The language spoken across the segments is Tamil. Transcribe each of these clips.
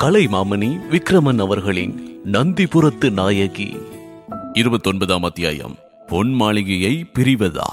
கலைமாமணி விக்ரமன் அவர்களின் நந்திபுரத்து நாயகி இருபத்தொன்பதாம் அத்தியாயம் பொன் மாளிகையை பிரிவதா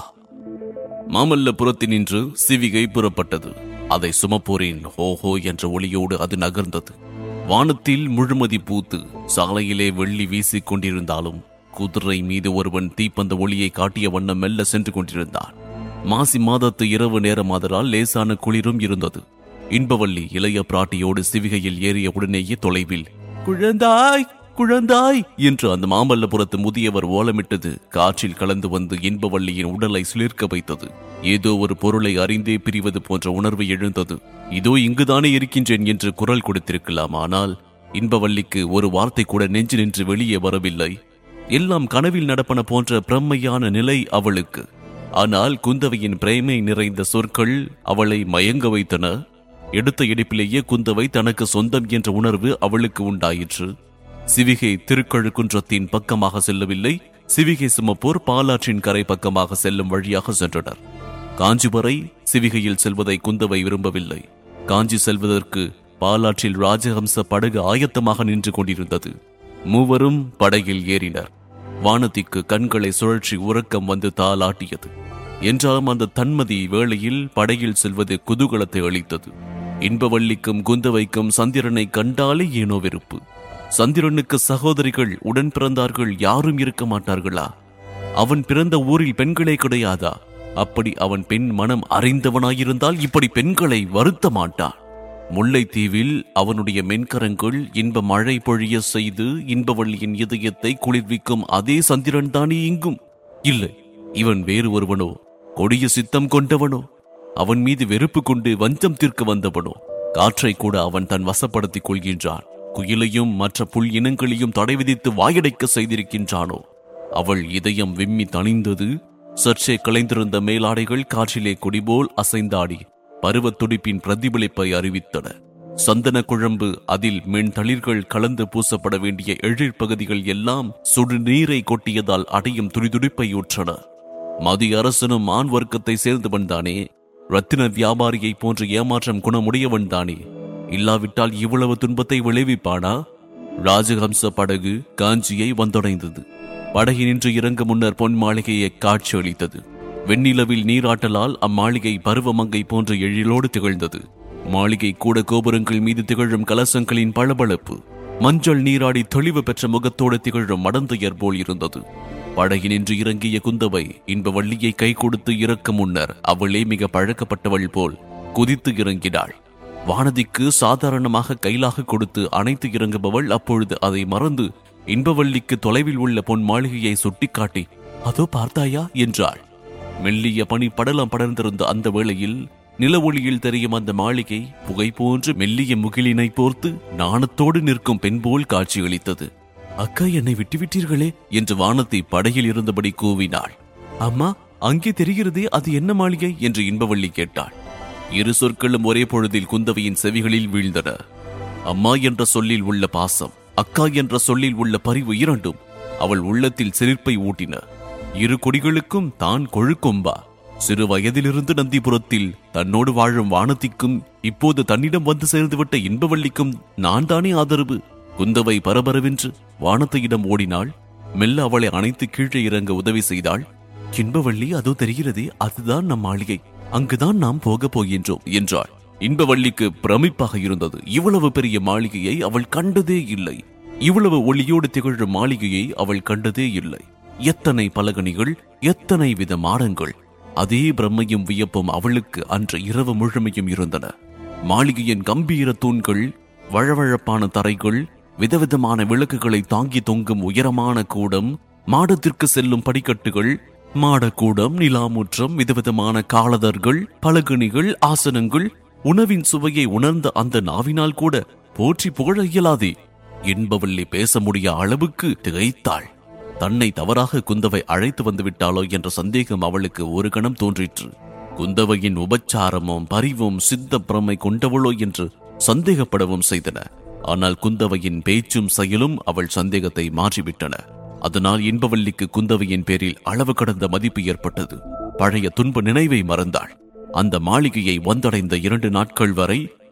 மாமல்லபுரத்தினின்று சிவிகை புறப்பட்டது அதை சுமப்போரின் ஹோஹோ என்ற ஒளியோடு அது நகர்ந்தது வானத்தில் முழுமதி பூத்து சாலையிலே வெள்ளி வீசிக் கொண்டிருந்தாலும் குதிரை மீது ஒருவன் தீப்பந்த ஒளியை காட்டிய வண்ணம் மெல்ல சென்று கொண்டிருந்தான் மாசி மாதத்து இரவு நேரமாதலால் லேசான குளிரும் இருந்தது இன்பவள்ளி இளைய பிராட்டியோடு சிவிகையில் ஏறிய உடனேயே தொலைவில் குழந்தாய் குழந்தாய் என்று அந்த மாமல்லபுரத்து முதியவர் ஓலமிட்டது காற்றில் கலந்து வந்து இன்பவள்ளியின் உடலை சிலிர்க்க வைத்தது ஏதோ ஒரு பொருளை அறிந்தே பிரிவது போன்ற உணர்வு எழுந்தது இதோ இங்குதானே இருக்கின்றேன் என்று குரல் கொடுத்திருக்கலாம் ஆனால் இன்பவள்ளிக்கு ஒரு வார்த்தை கூட நெஞ்சு நின்று வெளியே வரவில்லை எல்லாம் கனவில் நடப்பன போன்ற பிரம்மையான நிலை அவளுக்கு ஆனால் குந்தவையின் பிரேமை நிறைந்த சொற்கள் அவளை மயங்க வைத்தன எடுத்த எடுப்பிலேயே குந்தவை தனக்கு சொந்தம் என்ற உணர்வு அவளுக்கு உண்டாயிற்று சிவிகை திருக்கழுக்குன்றத்தின் பக்கமாக செல்லவில்லை சிவிகை சுமப்போர் பாலாற்றின் கரை பக்கமாக செல்லும் வழியாக சென்றனர் காஞ்சி வரை சிவிகையில் செல்வதை குந்தவை விரும்பவில்லை காஞ்சி செல்வதற்கு பாலாற்றில் ராஜஹம்ச படகு ஆயத்தமாக நின்று கொண்டிருந்தது மூவரும் படகில் ஏறினர் வானத்திற்கு கண்களை சுழற்சி உறக்கம் வந்து தாளாட்டியது என்றாலும் அந்த தன்மதி வேளையில் படகில் செல்வது குதூகலத்தை அளித்தது இன்பவள்ளிக்கும் குந்தவைக்கும் சந்திரனை கண்டாலே ஏனோ வெறுப்பு சந்திரனுக்கு சகோதரிகள் உடன் பிறந்தார்கள் யாரும் இருக்க மாட்டார்களா அவன் பிறந்த ஊரில் பெண்களே கிடையாதா அப்படி அவன் பெண் மனம் அறிந்தவனாயிருந்தால் இப்படி பெண்களை வருத்த மாட்டான் முல்லைத்தீவில் அவனுடைய மென்கரங்கள் இன்ப மழை பொழிய செய்து இன்பவள்ளியின் இதயத்தை குளிர்விக்கும் அதே சந்திரன் தானே இங்கும் இல்லை இவன் வேறு ஒருவனோ கொடிய சித்தம் கொண்டவனோ அவன் மீது வெறுப்பு கொண்டு வஞ்சம் தீர்க்க வந்தவனோ காற்றை கூட அவன் தன் வசப்படுத்திக் கொள்கின்றான் குயிலையும் மற்ற புல் இனங்களையும் தடை விதித்து வாயடைக்க செய்திருக்கின்றானோ அவள் இதயம் விம்மி தணிந்தது சற்றே கலைந்திருந்த மேலாடைகள் காற்றிலே கொடிபோல் அசைந்தாடி பருவத் துடிப்பின் பிரதிபலிப்பை அறிவித்தன சந்தன குழம்பு அதில் மென் தளிர்கள் கலந்து பூசப்பட வேண்டிய எழிற் பகுதிகள் எல்லாம் சுடு நீரை கொட்டியதால் அடையும் துடிதுடிப்பை ஊற்றன மதிய அரசனும் ஆண் வர்க்கத்தை சேர்ந்தவன் தானே ரத்தின வியாபாரியை போன்ற ஏமாற்றம் குணமுடையவன் தானே இல்லாவிட்டால் இவ்வளவு துன்பத்தை விளைவிப்பானா ராஜஹம்ச படகு காஞ்சியை வந்தடைந்தது படகினின்று இறங்க முன்னர் பொன் மாளிகையை காட்சியளித்தது வெண்ணிலவில் நீராட்டலால் அம்மாளிகை பருவமங்கை போன்ற எழிலோடு திகழ்ந்தது மாளிகை கூட கோபுரங்கள் மீது திகழும் கலசங்களின் பளபளப்பு மஞ்சள் நீராடி தெளிவு பெற்ற முகத்தோடு திகழும் மடந்தையர் போல் இருந்தது படகினின்று இறங்கிய குந்தவை இன்ப வள்ளியை கை கொடுத்து இறக்க முன்னர் அவளே மிக பழக்கப்பட்டவள் போல் குதித்து இறங்கினாள் வானதிக்கு சாதாரணமாக கைலாக கொடுத்து அணைத்து இறங்குபவள் அப்பொழுது அதை மறந்து இன்பவள்ளிக்கு தொலைவில் உள்ள பொன் மாளிகையை சுட்டிக்காட்டி அதோ பார்த்தாயா என்றாள் மெல்லிய பனி படலம் படர்ந்திருந்த அந்த வேளையில் நில ஒளியில் தெரியும் அந்த மாளிகை புகை போன்று மெல்லிய முகிலினை போர்த்து நாணத்தோடு நிற்கும் பெண் போல் காட்சியளித்தது அக்கா என்னை விட்டுவிட்டீர்களே என்று வானத்தை படகில் இருந்தபடி கூவினாள் அம்மா அங்கே தெரிகிறதே அது என்ன மாளிகை என்று இன்பவள்ளி கேட்டாள் இரு சொற்களும் ஒரே பொழுதில் குந்தவையின் செவிகளில் வீழ்ந்தன அம்மா என்ற சொல்லில் உள்ள பாசம் அக்கா என்ற சொல்லில் உள்ள பரிவு இரண்டும் அவள் உள்ளத்தில் சிலிர்ப்பை ஊட்டின இரு கொடிகளுக்கும் தான் கொழுக்கொம்பா சிறு வயதிலிருந்து நந்திபுரத்தில் தன்னோடு வாழும் வானத்திற்கும் இப்போது தன்னிடம் வந்து சேர்ந்துவிட்ட இன்பவள்ளிக்கும் நான் தானே ஆதரவு குந்தவை பரபரவென்று வானத்தையிடம் ஓடினாள் மெல்ல அவளை அணைத்து கீழே இறங்க உதவி செய்தாள் இன்பவள்ளி அதோ தெரிகிறதே அதுதான் நம் மாளிகை அங்குதான் நாம் போகப் போகின்றோம் என்றாள் இன்பவள்ளிக்கு பிரமிப்பாக இருந்தது இவ்வளவு பெரிய மாளிகையை அவள் கண்டதே இல்லை இவ்வளவு ஒளியோடு திகழும் மாளிகையை அவள் கண்டதே இல்லை எத்தனை பலகணிகள் எத்தனை வித மாடங்கள் அதே பிரம்மையும் வியப்பும் அவளுக்கு அன்று இரவு முழுமையும் இருந்தன மாளிகையின் கம்பீர தூண்கள் வழவழப்பான தரைகள் விதவிதமான விளக்குகளை தாங்கி தொங்கும் உயரமான கூடம் மாடத்திற்கு செல்லும் படிக்கட்டுகள் மாடக்கூடம் நிலாமுற்றம் விதவிதமான காலதர்கள் பலகணிகள் ஆசனங்கள் உணவின் சுவையை உணர்ந்த அந்த நாவினால் கூட போற்றி புகழ இயலாதே என்பவள்ளி பேச முடிய அளவுக்கு திகைத்தாள் தன்னை தவறாக குந்தவை அழைத்து வந்து விட்டாளோ என்ற சந்தேகம் அவளுக்கு ஒரு கணம் தோன்றிற்று குந்தவையின் உபச்சாரமும் பரிவும் சித்த பிரமை கொண்டவளோ என்று சந்தேகப்படவும் செய்தன ஆனால் குந்தவையின் பேச்சும் செயலும் அவள் சந்தேகத்தை மாற்றிவிட்டன அதனால் இன்பவல்லிக்கு குந்தவையின் பேரில் அளவு கடந்த மதிப்பு ஏற்பட்டது பழைய துன்ப நினைவை மறந்தாள் அந்த மாளிகையை வந்தடைந்த இரண்டு நாட்கள் வரை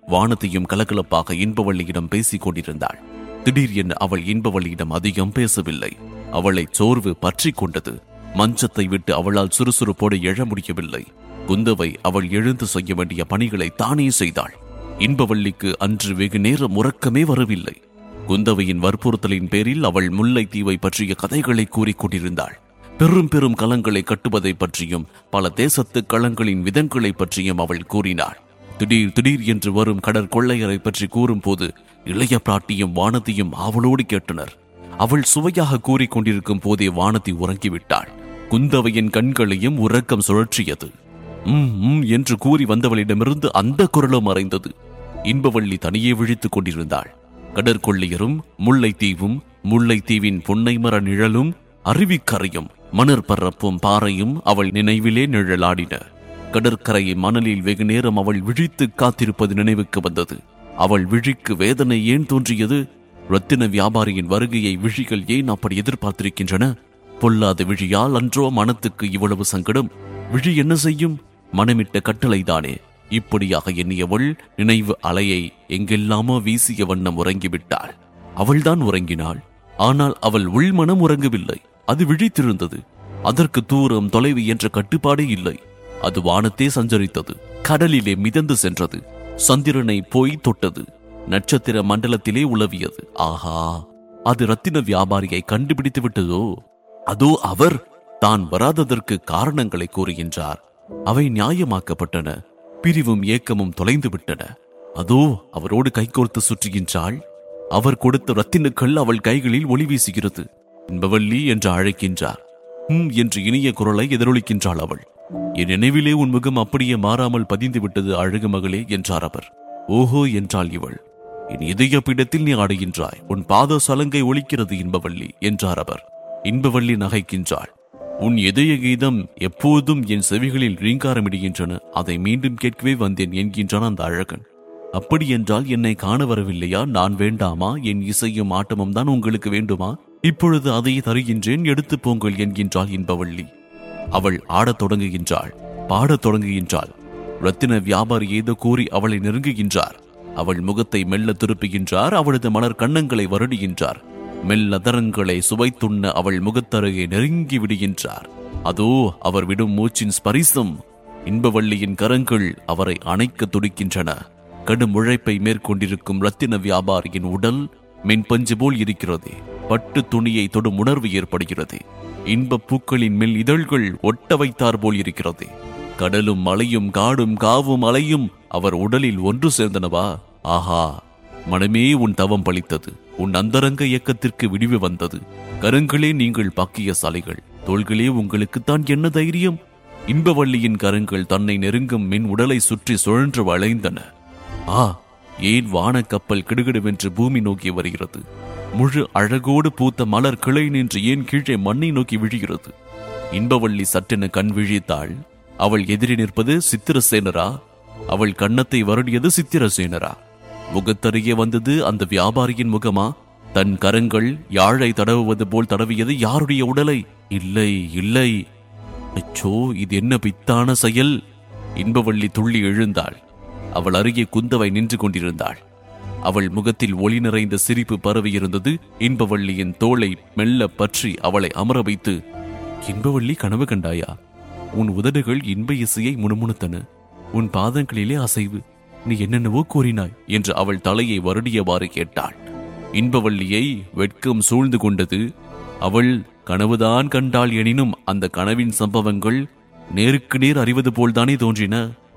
வானத்தையும் கலகலப்பாக இன்பவள்ளியிடம் பேசிக் கொண்டிருந்தாள் திடீரென அவள் இன்பவள்ளியிடம் அதிகம் பேசவில்லை அவளை சோர்வு பற்றி கொண்டது மஞ்சத்தை விட்டு அவளால் சுறுசுறுப்போடு எழ முடியவில்லை குந்தவை அவள் எழுந்து செய்ய வேண்டிய பணிகளை தானே செய்தாள் இன்பவள்ளிக்கு அன்று வெகு நேரம் உறக்கமே வரவில்லை குந்தவையின் வற்புறுத்தலின் பேரில் அவள் முல்லைத்தீவை பற்றிய கதைகளை கூறிக் கொண்டிருந்தாள் பெரும் பெரும் கலங்களை கட்டுவதை பற்றியும் பல தேசத்து களங்களின் விதங்களை பற்றியும் அவள் கூறினாள் திடீர் திடீர் என்று வரும் கடற்கொள்ளையரை பற்றி கூறும்போது இளைய பிராட்டியும் வானதியும் ஆவலோடு கேட்டனர் அவள் சுவையாக கூறிக் கொண்டிருக்கும் போதே வானதி உறங்கிவிட்டாள் குந்தவையின் கண்களையும் உறக்கம் சுழற்றியது உம் உம் என்று கூறி வந்தவளிடமிருந்து அந்த குரலும் மறைந்தது இன்பவள்ளி தனியே விழித்துக் கொண்டிருந்தாள் கடற்கொள்ளையரும் முல்லைத்தீவும் முல்லைத்தீவின் பொன்னைமர நிழலும் அருவிக்கரையும் மணர் பரப்பும் பாறையும் அவள் நினைவிலே நிழலாடின கடற்கரையை மணலில் வெகு நேரம் அவள் விழித்து காத்திருப்பது நினைவுக்கு வந்தது அவள் விழிக்கு வேதனை ஏன் தோன்றியது ரத்தின வியாபாரியின் வருகையை விழிகள் ஏன் அப்படி எதிர்பார்த்திருக்கின்றன பொல்லாத விழியால் அன்றோ மனத்துக்கு இவ்வளவு சங்கடம் விழி என்ன செய்யும் மனமிட்ட கட்டளைதானே இப்படியாக எண்ணியவள் நினைவு அலையை எங்கெல்லாமோ வீசிய வண்ணம் உறங்கிவிட்டாள் அவள்தான் உறங்கினாள் ஆனால் அவள் உள்மனம் உறங்கவில்லை அது விழித்திருந்தது அதற்கு தூரம் தொலைவு என்ற கட்டுப்பாடே இல்லை அது வானத்தே சஞ்சரித்தது கடலிலே மிதந்து சென்றது சந்திரனை போய் தொட்டது நட்சத்திர மண்டலத்திலே உலவியது ஆஹா அது ரத்தின வியாபாரியை கண்டுபிடித்து விட்டதோ அதோ அவர் தான் வராததற்கு காரணங்களை கூறுகின்றார் அவை நியாயமாக்கப்பட்டன பிரிவும் ஏக்கமும் தொலைந்து விட்டன அதோ அவரோடு கைகோர்த்து சுற்றுகின்றாள் அவர் கொடுத்த ரத்தினுக்கள் அவள் கைகளில் ஒளி வீசுகிறது இன்பவல்லி என்று அழைக்கின்றார் ஹம் என்று இனிய குரலை எதிரொலிக்கின்றாள் அவள் என் நினைவிலே உன் முகம் அப்படியே மாறாமல் பதிந்து விட்டது அழகு மகளே என்றார் அவர் ஓஹோ என்றாள் இவள் என் இதய பீடத்தில் நீ ஆடுகின்றாய் உன் பாத சலங்கை ஒலிக்கிறது இன்பவல்லி என்றார் அவர் இன்பவல்லி நகைக்கின்றாள் உன் இதய கீதம் எப்போதும் என் செவிகளில் ரீங்காரமிடுகின்றன அதை மீண்டும் கேட்கவே வந்தேன் என்கின்றான் அந்த அழகன் அப்படி என்றால் என்னை காண வரவில்லையா நான் வேண்டாமா என் இசையும் ஆட்டமும் தான் உங்களுக்கு வேண்டுமா இப்பொழுது அதை தருகின்றேன் எடுத்து போங்கள் என்கின்றாள் இன்பவள்ளி அவள் ஆடத் தொடங்குகின்றாள் பாடத் தொடங்குகின்றாள் ரத்தின வியாபாரி ஏதோ கூறி அவளை நெருங்குகின்றார் அவள் முகத்தை மெல்ல திருப்புகின்றார் அவளது மலர் கன்னங்களை வருடுகின்றார் மெல்ல தரங்களை சுவைத்துண்ண அவள் முகத்தருகே நெருங்கி விடுகின்றார் அதோ அவர் விடும் மூச்சின் ஸ்பரிசம் இன்பவள்ளியின் கரங்கள் அவரை அணைக்க துடிக்கின்றன கடும் உழைப்பை மேற்கொண்டிருக்கும் ரத்தின வியாபாரியின் உடல் மென்பஞ்சு போல் இருக்கிறது பட்டு துணியை தொடும் உணர்வு ஏற்படுகிறது இன்பப் பூக்களின் மேல் இதழ்கள் ஒட்ட வைத்தார் போல் இருக்கிறது கடலும் மலையும் காடும் காவும் அலையும் அவர் உடலில் ஒன்று சேர்ந்தனவா ஆஹா மனமே உன் தவம் பளித்தது உன் அந்தரங்க இயக்கத்திற்கு விடிவு வந்தது கரங்களே நீங்கள் பாக்கிய சாலைகள் தோள்களே உங்களுக்குத்தான் என்ன தைரியம் இன்பவள்ளியின் கரங்கள் தன்னை நெருங்கும் மின் உடலை சுற்றி சுழன்று வளைந்தன ஆ ஏன் வானக்கப்பல் கிடுகிடுவென்று பூமி நோக்கி வருகிறது முழு அழகோடு பூத்த மலர் கிளை நின்று ஏன் கீழே மண்ணை நோக்கி விழுகிறது இன்பவள்ளி சட்டென கண் விழித்தாள் அவள் எதிரி நிற்பது சித்திரசேனரா அவள் கன்னத்தை வருடியது சித்திரசேனரா முகத்தருகே வந்தது அந்த வியாபாரியின் முகமா தன் கரங்கள் யாழை தடவுவது போல் தடவியது யாருடைய உடலை இல்லை இல்லை அச்சோ இது என்ன பித்தான செயல் இன்பவள்ளி துள்ளி எழுந்தாள் அவள் அருகே குந்தவை நின்று கொண்டிருந்தாள் அவள் முகத்தில் ஒளி நிறைந்த சிரிப்பு பரவியிருந்தது இன்பவள்ளியின் தோளை மெல்ல பற்றி அவளை அமர வைத்து இன்பவள்ளி கனவு கண்டாயா உன் உதடுகள் இன்ப இசையை முணுமுணுத்தன உன் பாதங்களிலே அசைவு நீ என்னென்னவோ கூறினாய் என்று அவள் தலையை வருடியவாறு கேட்டாள் இன்பவள்ளியை வெட்கம் சூழ்ந்து கொண்டது அவள் கனவுதான் கண்டாள் எனினும் அந்த கனவின் சம்பவங்கள் நேருக்கு நேர் அறிவது போல்தானே தோன்றின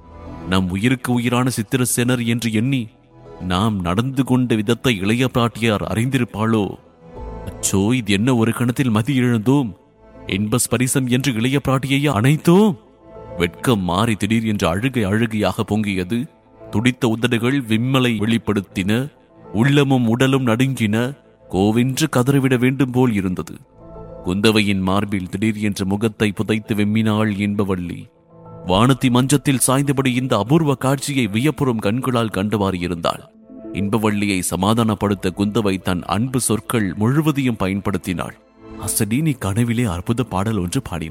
நம் உயிருக்கு உயிரான சித்திரசேனர் என்று எண்ணி நாம் நடந்து கொண்ட விதத்தை இளைய பிராட்டியார் அறிந்திருப்பாளோ அச்சோ இது என்ன ஒரு கணத்தில் மதி எழுந்தோம் என்ப ஸ்பரிசம் என்று இளைய பிராட்டியை அனைத்தோம் வெட்கம் மாறி திடீர் என்று அழுகை அழுகையாக பொங்கியது துடித்த உதடுகள் விம்மலை வெளிப்படுத்தின உள்ளமும் உடலும் நடுங்கின கோவென்று கதறிவிட வேண்டும் போல் இருந்தது குந்தவையின் மார்பில் திடீர் என்ற முகத்தை புதைத்து வெம்மினாள் என்பவள்ளி வானத்தி மஞ்சத்தில் சாய்ந்தபடி இந்த அபூர்வ காட்சியை வியப்புறும் கண்களால் கண்டவாறு இருந்தாள் இன்பவள்ளியை சமாதானப்படுத்த குந்தவை தன் அன்பு சொற்கள் முழுவதையும் பயன்படுத்தினாள் அசடி நீ கனவிலே அற்புத பாடல் ஒன்று பாடினாய்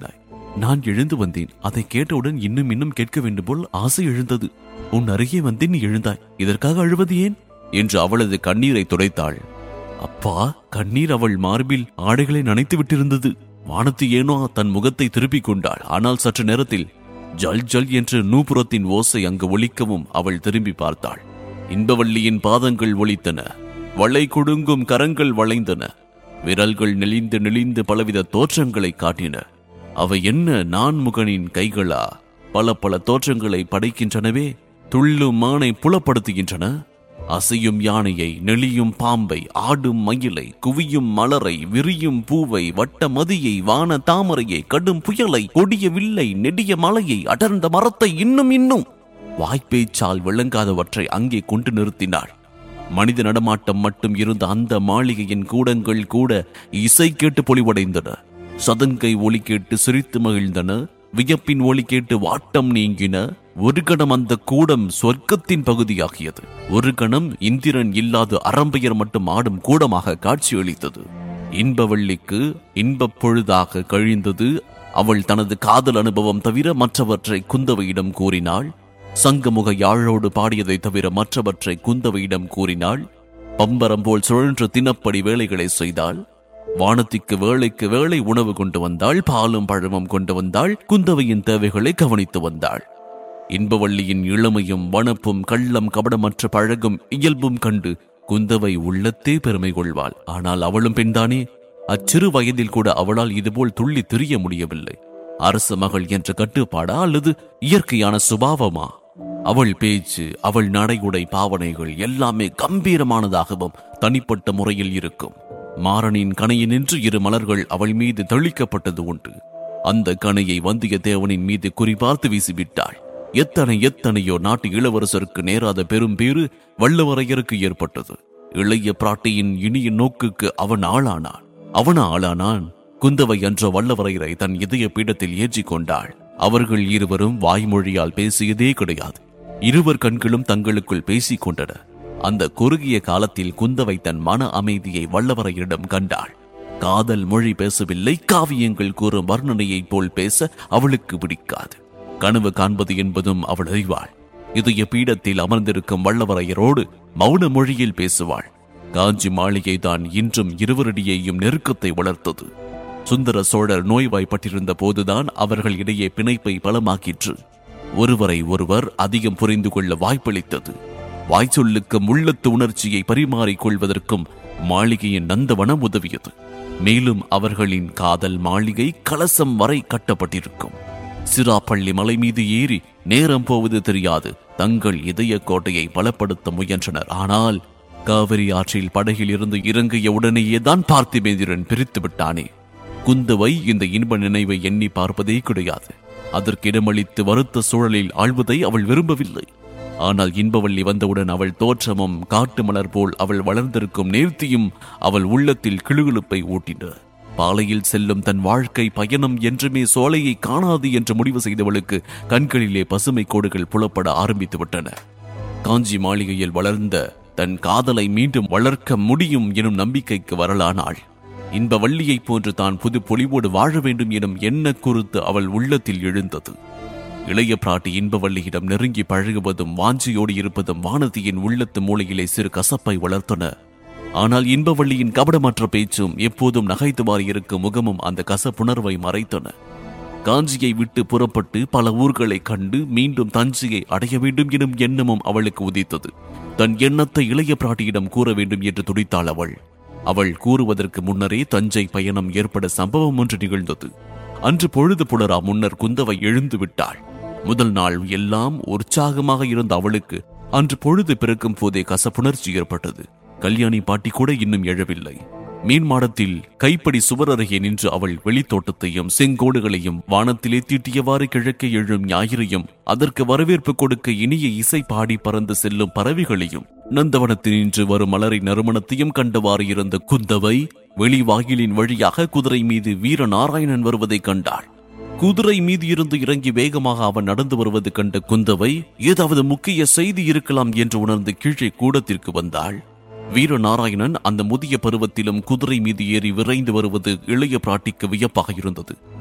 நான் எழுந்து வந்தேன் அதை கேட்டவுடன் இன்னும் இன்னும் கேட்க வேண்டும் போல் ஆசை எழுந்தது உன் அருகே வந்தேன் நீ எழுந்தாய் இதற்காக அழுவது ஏன் என்று அவளது கண்ணீரை துடைத்தாள் அப்பா கண்ணீர் அவள் மார்பில் ஆடைகளை நனைத்து விட்டிருந்தது வானத்து ஏனோ தன் முகத்தை திருப்பிக் கொண்டாள் ஆனால் சற்று நேரத்தில் ஜல் ஜல் என்று நூபுரத்தின் ஓசை அங்கு ஒலிக்கவும் அவள் திரும்பி பார்த்தாள் இன்பவள்ளியின் பாதங்கள் ஒலித்தன வளை குடுங்கும் கரங்கள் வளைந்தன விரல்கள் நெளிந்து நெளிந்து பலவித தோற்றங்களை காட்டின அவை என்ன நான்முகனின் கைகளா பல பல தோற்றங்களை படைக்கின்றனவே துள்ளும் மானை புலப்படுத்துகின்றன அசையும் யானையை நெளியும் பாம்பை ஆடும் மயிலை குவியும் மலரை விரியும் பூவை வட்ட மதியை வான தாமரையை கடும் புயலை கொடிய வில்லை நெடிய மலையை அடர்ந்த மரத்தை இன்னும் இன்னும் வாய்ப்பேச்சால் விளங்காதவற்றை அங்கே கொண்டு நிறுத்தினாள் மனித நடமாட்டம் மட்டும் இருந்த அந்த மாளிகையின் கூடங்கள் கூட இசை கேட்டு பொலிவடைந்தன சதங்கை ஒலி கேட்டு சிரித்து மகிழ்ந்தன வியப்பின் ஒலி கேட்டு வாட்டம் நீங்கின ஒரு கணம் அந்த கூடம் சொர்க்கத்தின் பகுதியாகியது ஒரு கணம் இந்திரன் இல்லாத அரம்பையர் மட்டும் ஆடும் கூடமாக காட்சியளித்தது இன்பவள்ளிக்கு இன்பப் பொழுதாக கழிந்தது அவள் தனது காதல் அனுபவம் தவிர மற்றவற்றை குந்தவையிடம் கூறினாள் சங்கமுக யாழோடு பாடியதை தவிர மற்றவற்றை குந்தவையிடம் கூறினாள் பம்பரம் போல் சுழன்று தினப்படி வேலைகளை செய்தாள் வானத்திற்கு வேலைக்கு வேலை உணவு கொண்டு வந்தாள் பாலும் பழமும் கொண்டு வந்தாள் குந்தவையின் தேவைகளை கவனித்து வந்தாள் இன்பவள்ளியின் இளமையும் வனப்பும் கள்ளம் கபடமற்ற பழகும் இயல்பும் கண்டு குந்தவை உள்ளத்தே பெருமை கொள்வாள் ஆனால் அவளும் பெண்தானே அச்சிறு வயதில் கூட அவளால் இதுபோல் துள்ளி திரிய முடியவில்லை அரச மகள் என்ற கட்டுப்பாடா அல்லது இயற்கையான சுபாவமா அவள் பேச்சு அவள் நடையுடை பாவனைகள் எல்லாமே கம்பீரமானதாகவும் தனிப்பட்ட முறையில் இருக்கும் மாறனின் கணையினின்று இரு மலர்கள் அவள் மீது தெளிக்கப்பட்டது உண்டு அந்த கணையை வந்தியத்தேவனின் மீது குறிபார்த்து வீசிவிட்டாள் எத்தனை எத்தனையோ நாட்டு இளவரசருக்கு நேராத பெரும் பேறு வல்லவரையருக்கு ஏற்பட்டது இளைய பிராட்டியின் இனிய நோக்குக்கு அவன் ஆளானான் அவன ஆளானான் குந்தவை என்ற வல்லவரையரை தன் இதய பீடத்தில் ஏற்றிக் கொண்டாள் அவர்கள் இருவரும் வாய்மொழியால் பேசியதே கிடையாது இருவர் கண்களும் தங்களுக்குள் பேசிக் கொண்டன அந்த குறுகிய காலத்தில் குந்தவை தன் மன அமைதியை வல்லவரையரிடம் கண்டாள் காதல் மொழி பேசவில்லை காவியங்கள் கூறும் வர்ணனையைப் போல் பேச அவளுக்கு பிடிக்காது கனவு காண்பது என்பதும் அவள் அறிவாள் இதய பீடத்தில் அமர்ந்திருக்கும் வல்லவரையரோடு மௌன மொழியில் பேசுவாள் காஞ்சி மாளிகை தான் இன்றும் இருவரிடையேயும் நெருக்கத்தை வளர்த்தது சுந்தர சோழர் நோய்வாய்ப்பட்டிருந்த போதுதான் அவர்கள் இடையே பிணைப்பை பலமாக்கிற்று ஒருவரை ஒருவர் அதிகம் புரிந்து கொள்ள வாய்ப்பளித்தது வாய்ச்சொல்லுக்கும் உள்ளத்து உணர்ச்சியை பரிமாறிக் கொள்வதற்கும் மாளிகையின் நந்தவனம் உதவியது மேலும் அவர்களின் காதல் மாளிகை கலசம் வரை கட்டப்பட்டிருக்கும் சிராப்பள்ளி மலை மீது ஏறி நேரம் போவது தெரியாது தங்கள் இதய கோட்டையை பலப்படுத்த முயன்றனர் ஆனால் காவிரி ஆற்றில் படகில் இருந்து இறங்கிய உடனேயே தான் பார்த்திபேந்திரன் பிரித்து விட்டானே குந்தவை இந்த இன்ப நினைவை எண்ணி பார்ப்பதே கிடையாது அதற்கு இடமளித்து வருத்த சூழலில் ஆழ்வதை அவள் விரும்பவில்லை ஆனால் இன்பவள்ளி வந்தவுடன் அவள் தோற்றமும் காட்டு மலர் போல் அவள் வளர்ந்திருக்கும் நேர்த்தியும் அவள் உள்ளத்தில் கிளுகிழுப்பை ஊட்டின பாலையில் செல்லும் தன் வாழ்க்கை பயணம் என்றுமே சோலையை காணாது என்று முடிவு செய்தவளுக்கு கண்களிலே பசுமை கோடுகள் புலப்பட ஆரம்பித்து விட்டன காஞ்சி மாளிகையில் வளர்ந்த தன் காதலை மீண்டும் வளர்க்க முடியும் எனும் நம்பிக்கைக்கு வரலானாள் இன்ப வள்ளியைப் போன்று தான் புது பொலிவோடு வாழ வேண்டும் எனும் எண்ண குறுத்து அவள் உள்ளத்தில் எழுந்தது இளைய பிராட்டி இன்பவள்ளியிடம் நெருங்கி பழகுவதும் வாஞ்சியோடு இருப்பதும் வானதியின் உள்ளத்து மூலையிலே சிறு கசப்பை வளர்த்தன ஆனால் இன்பவள்ளியின் கபடமற்ற பேச்சும் எப்போதும் நகைத்துவாரி இருக்கும் முகமும் அந்த கசப்புணர்வை மறைத்தன காஞ்சியை விட்டு புறப்பட்டு பல ஊர்களை கண்டு மீண்டும் தஞ்சையை அடைய வேண்டும் எனும் எண்ணமும் அவளுக்கு உதித்தது தன் எண்ணத்தை இளைய பிராட்டியிடம் கூற வேண்டும் என்று துடித்தாள் அவள் அவள் கூறுவதற்கு முன்னரே தஞ்சை பயணம் ஏற்பட சம்பவம் ஒன்று நிகழ்ந்தது அன்று பொழுது புலரா முன்னர் குந்தவை எழுந்து விட்டாள் முதல் நாள் எல்லாம் உற்சாகமாக இருந்த அவளுக்கு அன்று பொழுது பிறக்கும் போதே கசப்புணர்ச்சி ஏற்பட்டது கல்யாணி பாட்டி கூட இன்னும் எழவில்லை மீன் மாடத்தில் கைப்படி சுவர் அருகே நின்று அவள் வெளித்தோட்டத்தையும் செங்கோடுகளையும் வானத்திலே தீட்டியவாறு கிழக்கே எழும் ஞாயிறையும் அதற்கு வரவேற்பு கொடுக்க இனிய இசை பாடி பறந்து செல்லும் பறவைகளையும் நந்தவனத்தில் நின்று வரும் மலரை நறுமணத்தையும் கண்டவாறு இருந்த குந்தவை வெளிவாயிலின் வழியாக குதிரை மீது வீர நாராயணன் வருவதைக் கண்டாள் குதிரை மீது இருந்து இறங்கி வேகமாக அவன் நடந்து வருவது கண்ட குந்தவை ஏதாவது முக்கிய செய்தி இருக்கலாம் என்று உணர்ந்து கீழே கூடத்திற்கு வந்தாள் வீரநாராயணன் அந்த முதிய பருவத்திலும் குதிரை மீது ஏறி விரைந்து வருவது இளைய பிராட்டிக்கு வியப்பாக இருந்தது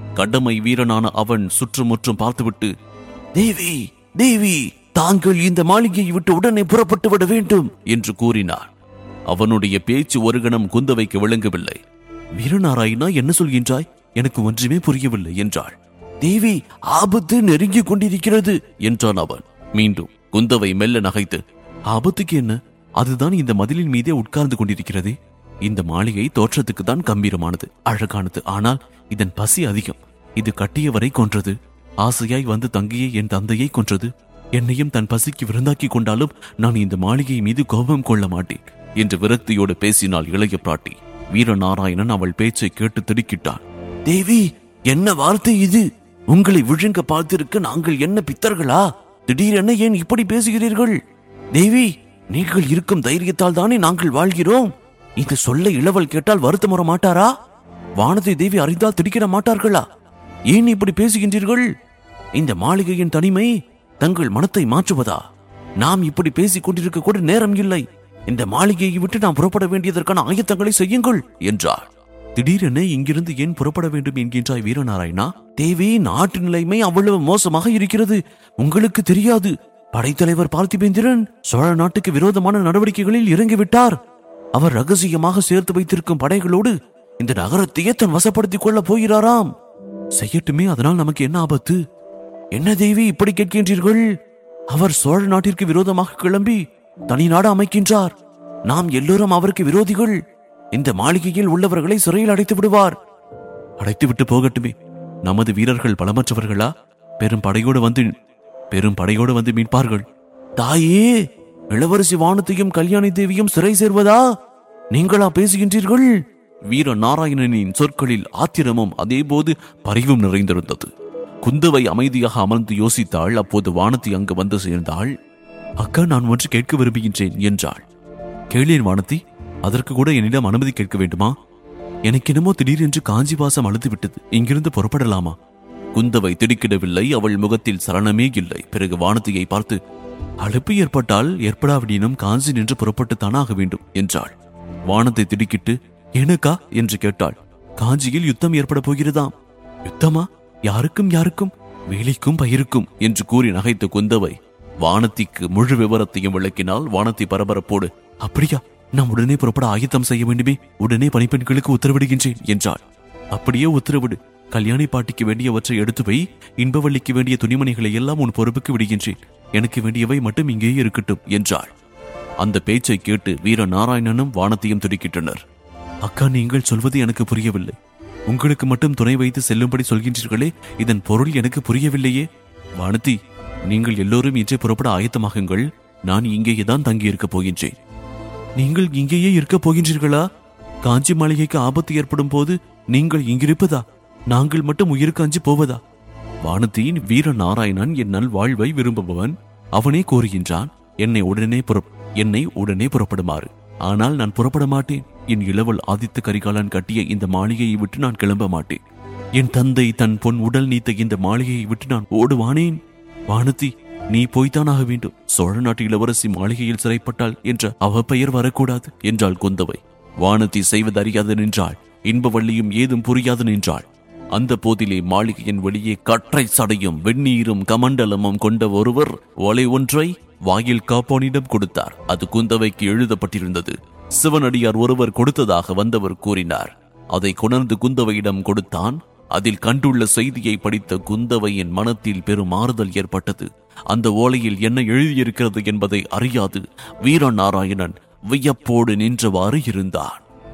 கடமை வீரனான அவன் சுற்றுமுற்றும் பார்த்துவிட்டு தேவி தேவி தாங்கள் இந்த மாளிகையை விட்டு உடனே புறப்பட்டு விட வேண்டும் என்று கூறினார் அவனுடைய பேச்சு ஒரு கணம் குந்தவைக்கு விளங்கவில்லை வீரநாராயணா என்ன சொல்கின்றாய் எனக்கு ஒன்றுமே புரியவில்லை என்றாள் தேவி ஆபத்து நெருங்கிக் கொண்டிருக்கிறது என்றான் அவன் மீண்டும் குந்தவை மெல்ல நகைத்து ஆபத்துக்கு என்ன அதுதான் இந்த மதிலின் மீதே உட்கார்ந்து கொண்டிருக்கிறதே இந்த மாளிகை தோற்றத்துக்கு தான் கம்பீரமானது அழகானது ஆனால் இதன் பசி அதிகம் இது கட்டியவரை கொன்றது ஆசையாய் வந்து தங்கிய என் தந்தையை கொன்றது என்னையும் தன் பசிக்கு விருந்தாக்கி கொண்டாலும் நான் இந்த மாளிகை மீது கோபம் கொள்ள மாட்டேன் என்று விரக்தியோடு பேசினாள் இளைய பிராட்டி வீரநாராயணன் அவள் பேச்சை கேட்டு திடுக்கிட்டான் தேவி என்ன வார்த்தை இது உங்களை விழுங்க பார்த்திருக்க நாங்கள் என்ன பித்தர்களா திடீரென ஏன் இப்படி பேசுகிறீர்கள் தேவி நீங்கள் இருக்கும் தைரியத்தால் தானே நாங்கள் வாழ்கிறோம் இந்த சொல்ல இளவல் கேட்டால் வருத்தம் வர மாட்டாரா வானதி தேவி அறிந்தால் திடுக்கிட மாட்டார்களா ஏன் இப்படி பேசுகின்றீர்கள் இந்த மாளிகையின் தனிமை தங்கள் மனத்தை மாற்றுவதா நாம் இப்படி பேசிக் கொண்டிருக்க கூட நேரம் இல்லை இந்த மாளிகையை விட்டு நாம் புறப்பட வேண்டியதற்கான ஆயத்தங்களை செய்யுங்கள் என்றார் திடீரென இங்கிருந்து ஏன் புறப்பட வேண்டும் என்கின்றாய் வீரநாராயணா தேவி நாட்டு நிலைமை அவ்வளவு மோசமாக இருக்கிறது உங்களுக்கு தெரியாது படைத்தலைவர் பார்த்திபேந்திரன் சோழ நாட்டுக்கு விரோதமான நடவடிக்கைகளில் இறங்கிவிட்டார் அவர் ரகசியமாக சேர்த்து வைத்திருக்கும் படைகளோடு இந்த நகரத்தையே தன் வசப்படுத்திக் கொள்ள போகிறாராம் செய்யட்டுமே அதனால் நமக்கு என்ன ஆபத்து என்ன தேவி இப்படி கேட்கின்றீர்கள் அவர் சோழ நாட்டிற்கு விரோதமாக கிளம்பி தனி நாடு அமைக்கின்றார் நாம் எல்லோரும் அவருக்கு விரோதிகள் இந்த மாளிகையில் உள்ளவர்களை சிறையில் அடைத்து விடுவார் அடைத்து விட்டு போகட்டுமே நமது வீரர்கள் பலமற்றவர்களா பெரும் படையோடு வந்து பெரும் படையோடு வந்து மீட்பார்கள் தாயே இளவரசி வானத்தையும் கல்யாணி தேவியும் சிறை சேர்வதா நீங்களா பேசுகின்றீர்கள் வீர நாராயணனின் சொற்களில் ஆத்திரமும் அதேபோது பரிவும் நிறைந்திருந்தது குந்தவை அமைதியாக அமர்ந்து யோசித்தாள் அப்போது வானதி அங்கு வந்து சேர்ந்தாள் அக்கா நான் ஒன்று கேட்க விரும்புகின்றேன் என்றாள் கேளேன் வானதி அதற்கு கூட என்னிடம் அனுமதி கேட்க வேண்டுமா எனக்கு என்னமோ திடீரென்று காஞ்சி வாசம் அழுது விட்டது இங்கிருந்து புறப்படலாமா குந்தவை திடுக்கிடவில்லை அவள் முகத்தில் சலனமே இல்லை பிறகு வானதியை பார்த்து அழுப்பு ஏற்பட்டால் ஏற்படாவிடினும் காஞ்சி நின்று புறப்பட்டு தானாக வேண்டும் என்றாள் வானத்தை திடுக்கிட்டு எனக்கா என்று கேட்டாள் காஞ்சியில் யுத்தம் ஏற்பட போகிறதாம் யுத்தமா யாருக்கும் யாருக்கும் வேலிக்கும் பயிருக்கும் என்று கூறி நகைத்த குந்தவை வானத்திக்கு முழு விவரத்தையும் விளக்கினால் வானத்தி பரபரப்போடு அப்படியா நாம் உடனே புறப்பட ஆயத்தம் செய்ய வேண்டுமே உடனே பணிப்பெண்களுக்கு உத்தரவிடுகின்றேன் என்றாள் அப்படியே உத்தரவிடு கல்யாணி பாட்டிக்கு வேண்டியவற்றை எடுத்து வை இன்பவள்ளிக்கு வேண்டிய துணிமணிகளை எல்லாம் உன் பொறுப்புக்கு விடுகின்றேன் எனக்கு வேண்டியவை மட்டும் இங்கேயே இருக்கட்டும் என்றாள் அந்த பேச்சை கேட்டு வீர நாராயணனும் வானத்தையும் துடிக்கிட்டனர் அக்கா நீங்கள் சொல்வது எனக்கு புரியவில்லை உங்களுக்கு மட்டும் துணை வைத்து செல்லும்படி சொல்கின்றீர்களே இதன் பொருள் எனக்கு புரியவில்லையே வானதி நீங்கள் எல்லோரும் இன்றே புறப்பட ஆயத்தமாகுங்கள் நான் இங்கேயே தான் தங்கியிருக்கப் போகின்றேன் நீங்கள் இங்கேயே இருக்கப் போகின்றீர்களா காஞ்சி மாளிகைக்கு ஆபத்து ஏற்படும் போது நீங்கள் இங்கிருப்பதா நாங்கள் மட்டும் உயிருக்கு அஞ்சு போவதா வானத்தியின் வீர நாராயணன் என் நல் வாழ்வை விரும்புபவன் அவனே கூறுகின்றான் என்னை உடனே புற என்னை உடனே புறப்படுமாறு ஆனால் நான் புறப்பட மாட்டேன் என் இளவல் ஆதித்த கரிகாலன் கட்டிய இந்த மாளிகையை விட்டு நான் கிளம்ப மாட்டேன் என் தந்தை தன் பொன் உடல் நீத்த இந்த மாளிகையை விட்டு நான் ஓடுவானேன் வானதி நீ போய்த்தானாக வேண்டும் சோழ நாட்டு இளவரசி மாளிகையில் சிறைப்பட்டாள் என்ற அவ பெயர் வரக்கூடாது என்றாள் குந்தவை வானதி செய்வதறியாது நின்றாள் இன்பவள்ளியும் ஏதும் புரியாது நின்றாள் அந்த போதிலே மாளிகையின் வெளியே கற்றை சடையும் வெந்நீரும் கமண்டலமும் கொண்ட ஒருவர் ஒலை ஒன்றை வாயில் காப்பானிடம் கொடுத்தார் அது குந்தவைக்கு எழுதப்பட்டிருந்தது சிவனடியார் ஒருவர் கொடுத்ததாக வந்தவர் கூறினார் அதை கொணர்ந்து குந்தவையிடம் கொடுத்தான் அதில் கண்டுள்ள செய்தியை படித்த குந்தவையின் மனத்தில் பெரும் ஆறுதல் ஏற்பட்டது அந்த ஓலையில் என்ன எழுதியிருக்கிறது என்பதை அறியாது வீரநாராயணன் வியப்போடு நின்றவாறு இருந்தான்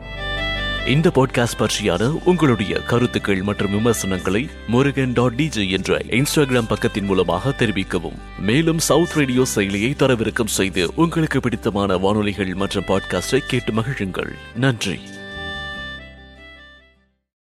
இந்த பாட்காஸ்ட் பற்றியான உங்களுடைய கருத்துக்கள் மற்றும் விமர்சனங்களை முருகன் டாட் டிஜே என்ற இன்ஸ்டாகிராம் பக்கத்தின் மூலமாக தெரிவிக்கவும் மேலும் சவுத் ரேடியோ செயலியை தரவிறக்கம் செய்து உங்களுக்கு பிடித்தமான வானொலிகள் மற்றும் பாட்காஸ்டை கேட்டு மகிழுங்கள் நன்றி